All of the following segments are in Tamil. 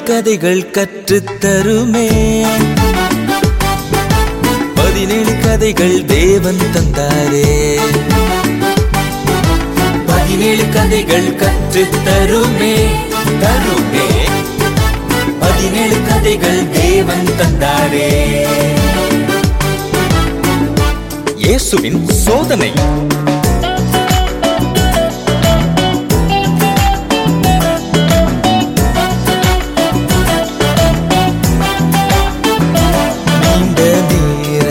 கதைகள் கற்றுத் தருமே பதினேழு கதைகள் தேவன் தந்தாரே பதினேழு கதைகள் கற்றுத் தருமே தருமே பதினேழு கதைகள் தேவன் தந்தாரே இயேசுவின் சோதனை நீண்ட நேர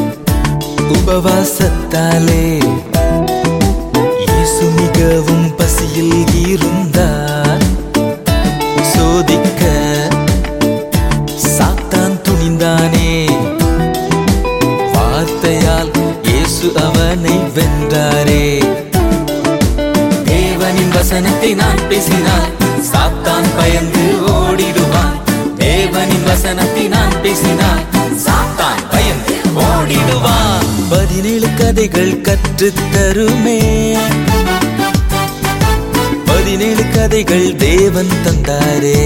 உபவாசத்தாலே இயேசு மிகவும் பசியில் இருந்தார் சோதிக்க சாத்தான் துணிந்தானே வார்த்தையால் இயேசு அவனை வென்றாரே தேவனின் வசனத்தை நான் பேசினால் சாத்தான் பயந்து ஓடிடுவான் தேவனின் வசனத்தை நான் பேசினால் சாத்தான் பயந்து ஓடிடுவான் பதினேழு கதைகள் கற்றுத் தருமே பதினேழு கதைகள் தேவன் தந்தாரே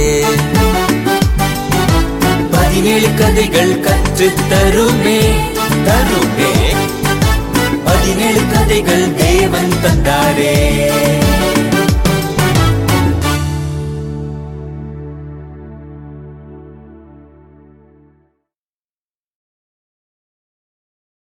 பதினேழு கதைகள் கற்றுத் தருமே தருமே பதினேழு கதைகள் தேவன் தந்தாரே